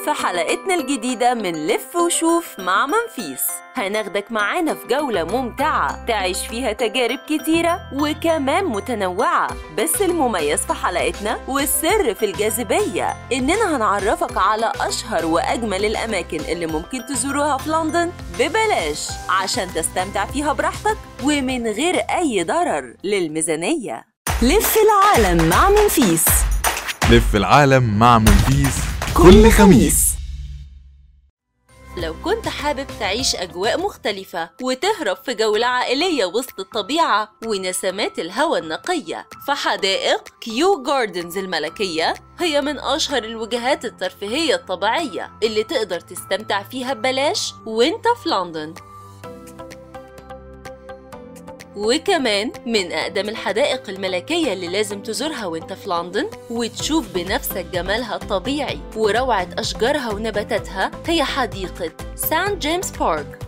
في حلقتنا الجديدة من لف وشوف مع منفيس هناخدك معانا في جولة ممتعة تعيش فيها تجارب كتيرة وكمان متنوعة بس المميز في حلقتنا والسر في الجاذبية إننا هنعرفك على أشهر وأجمل الأماكن اللي ممكن تزوروها في لندن ببلاش عشان تستمتع فيها براحتك ومن غير أي ضرر للميزانية لف العالم مع منفيس لف العالم مع منفيس كل خميس لو كنت حابب تعيش أجواء مختلفة وتهرب في جولة عائلية وسط الطبيعة ونسمات الهواء النقية فحدائق كيو جاردنز الملكية هي من أشهر الوجهات الترفيهية الطبيعية اللي تقدر تستمتع فيها ببلاش وانت في لندن وكمان من أقدم الحدائق الملكية اللي لازم تزورها وانت في لندن وتشوف بنفسك جمالها الطبيعي وروعة أشجارها ونباتاتها هي حديقة سان جيمس بارك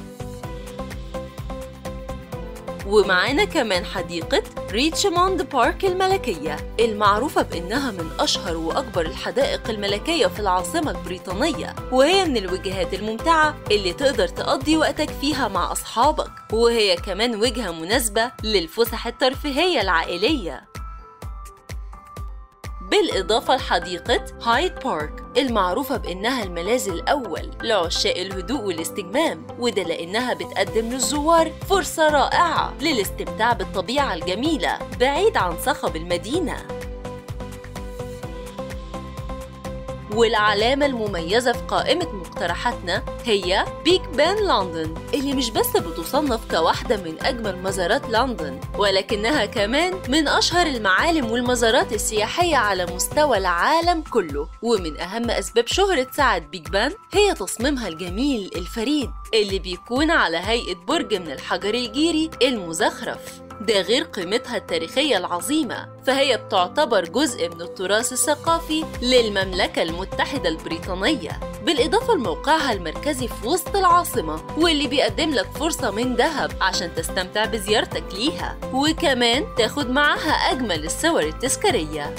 ومعانا كمان حديقة ريتشموند بارك الملكية المعروفة بإنها من أشهر وأكبر الحدائق الملكية في العاصمة البريطانية وهي من الوجهات الممتعة اللي تقدر تقضي وقتك فيها مع أصحابك وهي كمان وجهة مناسبة للفسح الترفيهية العائلية بالإضافة لحديقة هايد بارك المعروفة بإنها الملاذ الأول لعشاق الهدوء والاستجمام وده لأنها بتقدم للزوار فرصة رائعة للاستمتاع بالطبيعة الجميلة بعيد عن صخب المدينة والعلامة المميزة في قائمة مقترحاتنا هي بيج بان لندن اللي مش بس بتصنف كواحدة من أجمل مزارات لندن ولكنها كمان من أشهر المعالم والمزارات السياحية على مستوى العالم كله ومن أهم أسباب شهرة ساعة بيج بان هي تصميمها الجميل الفريد اللي بيكون على هيئة برج من الحجر الجيري المزخرف ده غير قيمتها التاريخية العظيمة فهي بتعتبر جزء من التراث الثقافي للمملكة المتحدة البريطانية بالإضافة لموقعها المركزي في وسط العاصمة واللي بيقدم لك فرصة من ذهب عشان تستمتع بزيارتك ليها وكمان تاخد معاها أجمل الصور التذكارية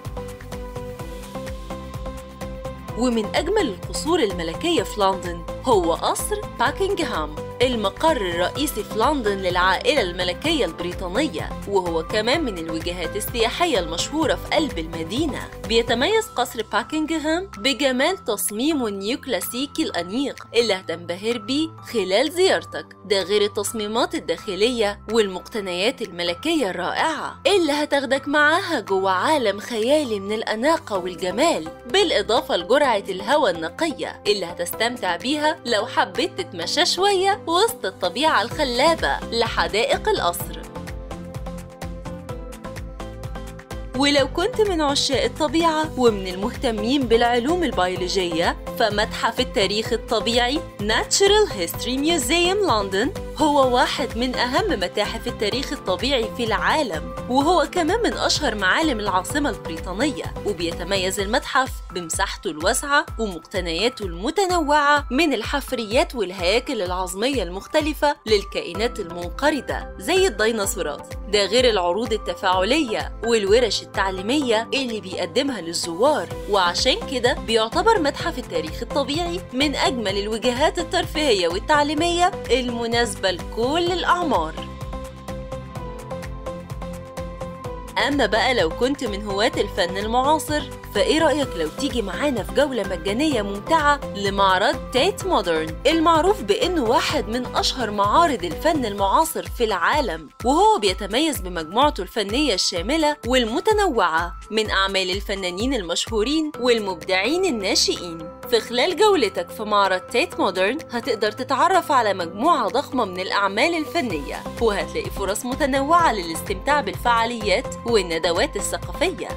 ومن أجمل القصور الملكية في لندن هو قصر باكنغهام المقر الرئيسي في لندن للعائلة الملكية البريطانية وهو كمان من الوجهات السياحية المشهورة في قلب المدينة بيتميز قصر باكنغهام بجمال تصميمه النيوكلاسيكي الأنيق اللي هتنبهر بيه خلال زيارتك ده غير التصميمات الداخلية والمقتنيات الملكية الرائعة اللي هتاخدك معاها جوه عالم خيالي من الأناقة والجمال بالإضافة لجرعة الهواء النقية اللي هتستمتع بيها لو حبيت تتمشى شوية وسط الطبيعة الخلابة لحدائق القصر ولو كنت من عشاق الطبيعة ومن المهتمين بالعلوم البيولوجية فمتحف التاريخ الطبيعي Natural History Museum لندن هو واحد من أهم متاحف التاريخ الطبيعي في العالم وهو كمان من أشهر معالم العاصمة البريطانية وبيتميز المتحف بمساحته الواسعة ومقتنياته المتنوعة من الحفريات والهياكل العظمية المختلفة للكائنات المنقرضة زي الديناصورات ده غير العروض التفاعلية والورش التعليمية اللي بيقدمها للزوار وعشان كده بيعتبر متحف التاريخ الطبيعي من أجمل الوجهات الترفيهية والتعليمية المناسبة لكل الأعمار أما بقى لو كنت من هواة الفن المعاصر فإيه رأيك لو تيجي معانا في جولة مجانية ممتعة لمعرض تيت مودرن المعروف بأنه واحد من أشهر معارض الفن المعاصر في العالم وهو بيتميز بمجموعته الفنية الشاملة والمتنوعة من أعمال الفنانين المشهورين والمبدعين الناشئين في خلال جولتك في معرض تيت مودرن هتقدر تتعرف على مجموعة ضخمة من الأعمال الفنية وهتلاقي فرص متنوعة للاستمتاع بالفعاليات والندوات الثقافية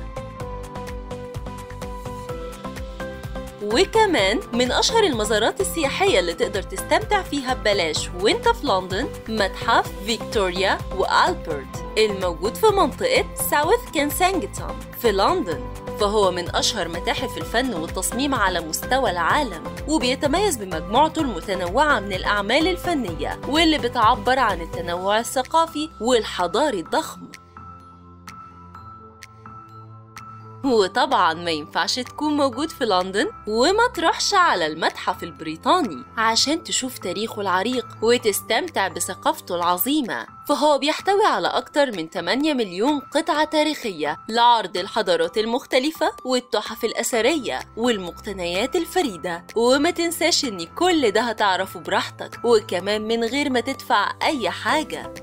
وكمان من أشهر المزارات السياحية اللي تقدر تستمتع فيها ببلاش وانت في لندن متحف فيكتوريا وألبرت الموجود في منطقة ساوث كنسانجتون في لندن فهو من أشهر متاحف الفن والتصميم على مستوى العالم وبيتميز بمجموعته المتنوعة من الأعمال الفنية واللي بتعبر عن التنوع الثقافي والحضاري الضخم وطبعا ما ينفعش تكون موجود في لندن وما تروحش على المتحف البريطاني عشان تشوف تاريخه العريق وتستمتع بثقافته العظيمة فهو بيحتوي على أكتر من 8 مليون قطعة تاريخية لعرض الحضارات المختلفة والتحف الأثرية والمقتنيات الفريدة وما تنساش إن كل ده هتعرفه براحتك وكمان من غير ما تدفع أي حاجة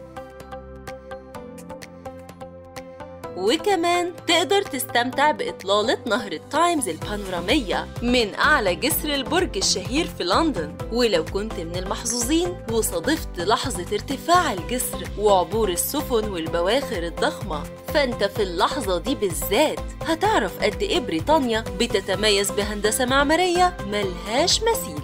وكمان تقدر تستمتع بإطلالة نهر التايمز البانورامية من أعلى جسر البرج الشهير في لندن ولو كنت من المحظوظين وصادفت لحظة ارتفاع الجسر وعبور السفن والبواخر الضخمة فأنت في اللحظة دي بالذات هتعرف قد إيه بريطانيا بتتميز بهندسة معمارية ملهاش مثيل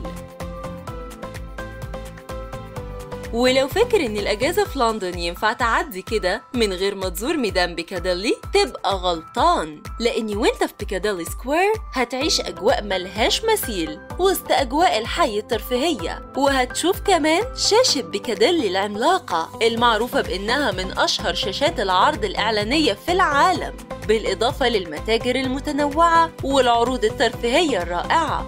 ولو فاكر ان الاجازه في لندن ينفع تعدي كده من غير ما تزور ميدان بيكاديلي تبقى غلطان لاني وانت في بيكاديلي سكوير هتعيش اجواء ملهاش مثيل وسط اجواء الحي الترفيهيه وهتشوف كمان شاشه بيكاديلي العملاقه المعروفه بانها من اشهر شاشات العرض الاعلانيه في العالم بالاضافه للمتاجر المتنوعه والعروض الترفيهيه الرائعه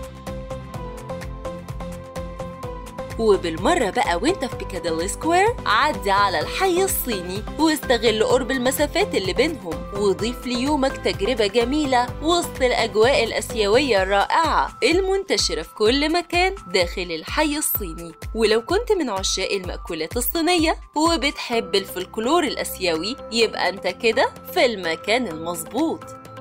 وبالمرة بقى وانت في بيكاديلي سكوير عدي على الحي الصيني واستغل قرب المسافات اللي بينهم وضيف ليومك تجربة جميلة وسط الأجواء الآسيوية الرائعة المنتشرة في كل مكان داخل الحي الصيني ولو كنت من عشاق المأكولات الصينية وبتحب الفلكلور الآسيوي يبقى انت كده في المكان المظبوط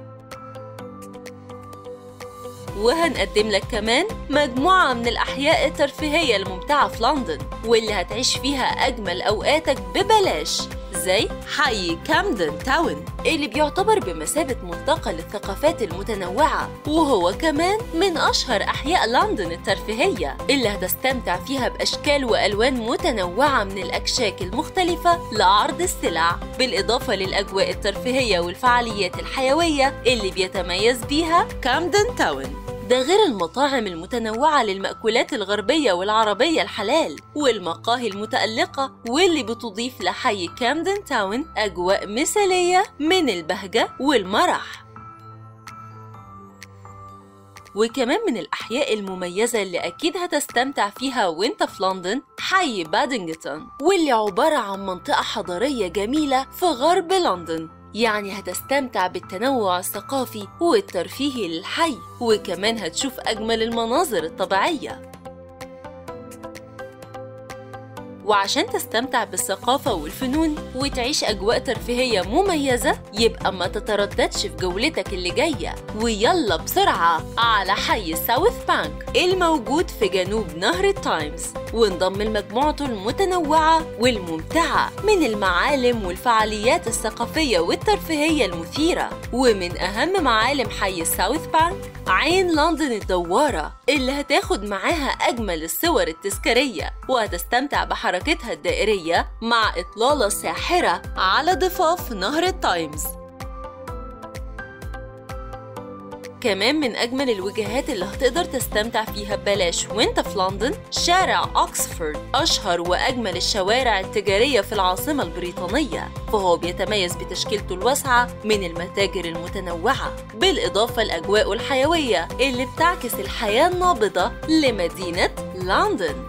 وهنقدم لك كمان مجموعة من الأحياء الترفيهية الممتعة في لندن واللي هتعيش فيها أجمل أوقاتك ببلاش زي حي كامدن تاون اللي بيعتبر بمثابة ملتقى للثقافات المتنوعة وهو كمان من أشهر أحياء لندن الترفيهية اللي هتستمتع فيها بأشكال وألوان متنوعة من الأكشاك المختلفة لعرض السلع بالإضافة للأجواء الترفيهية والفعاليات الحيوية اللي بيتميز بيها كامدن تاون ده غير المطاعم المتنوعة للمأكولات الغربية والعربية الحلال والمقاهي المتألقة واللي بتضيف لحي كامدن تاون أجواء مثالية من البهجة والمرح وكمان من الأحياء المميزة اللي أكيد هتستمتع فيها وانت في لندن حي بادنجتون واللي عبارة عن منطقة حضارية جميلة في غرب لندن يعني هتستمتع بالتنوع الثقافي والترفيهي للحي وكمان هتشوف أجمل المناظر الطبيعية وعشان تستمتع بالثقافة والفنون وتعيش أجواء ترفيهية مميزة يبقى ما تترددش في جولتك اللي جاية ويلا بسرعة على حي ساوث بانك الموجود في جنوب نهر التايمز وانضم لمجموعته المتنوعة والممتعة من المعالم والفعاليات الثقافية والترفيهية المثيرة ومن أهم معالم حي ساوث بانك عين لندن الدوارة اللي هتاخد معاها أجمل الصور التذكارية وهتستمتع بحركتها الدائرية مع إطلالة ساحرة على ضفاف نهر التايمز كمان من أجمل الوجهات اللي هتقدر تستمتع فيها ببلاش وانت في لندن شارع أكسفورد أشهر وأجمل الشوارع التجارية في العاصمة البريطانية فهو بيتميز بتشكيلته الواسعة من المتاجر المتنوعة بالإضافة لأجواءه الحيوية اللي بتعكس الحياة النابضة لمدينة لندن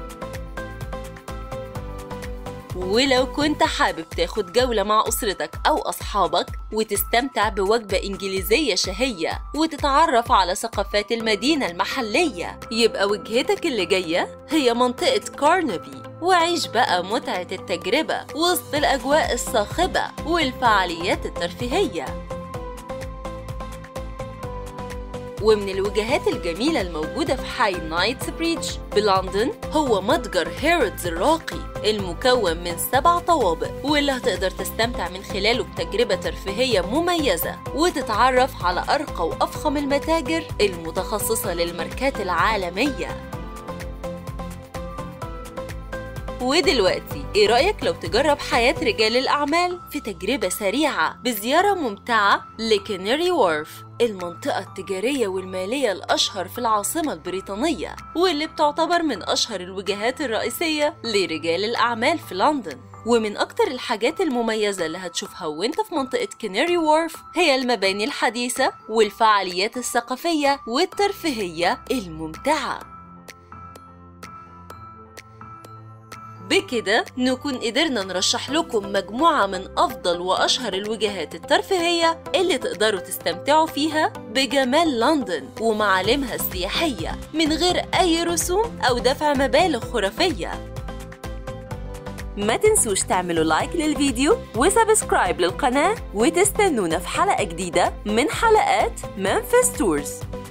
ولو كنت حابب تاخد جولة مع أسرتك أو أصحابك وتستمتع بوجبة إنجليزية شهية وتتعرف على ثقافات المدينة المحلية يبقى وجهتك اللي جاية هي منطقة كارنبي وعيش بقى متعة التجربة وسط الأجواء الصاخبة والفعاليات الترفيهية ومن الوجهات الجميلة الموجودة في حي نايتس بريدج بلندن هو متجر هيرودز الراقي المكون من سبع طوابق واللي هتقدر تستمتع من خلاله بتجربة ترفيهية مميزة وتتعرف على أرقى وأفخم المتاجر المتخصصة للماركات العالمية ودلوقتي ايه رأيك لو تجرب حياة رجال الأعمال في تجربة سريعة بزيارة ممتعة لكينيري وورف المنطقة التجارية والمالية الأشهر في العاصمة البريطانية واللي بتعتبر من أشهر الوجهات الرئيسية لرجال الأعمال في لندن ومن أكتر الحاجات المميزة اللي هتشوفها وانت في منطقة كينيري وورف هي المباني الحديثة والفعاليات الثقافية والترفيهية الممتعة بكده نكون قدرنا نرشح لكم مجموعة من أفضل وأشهر الوجهات الترفيهية اللي تقدروا تستمتعوا فيها بجمال لندن ومعالمها السياحية من غير أي رسوم أو دفع مبالغ خرافية ما تنسوش تعملوا لايك للفيديو وسبسكرايب للقناة وتستنونا في حلقة جديدة من حلقات منفس تورز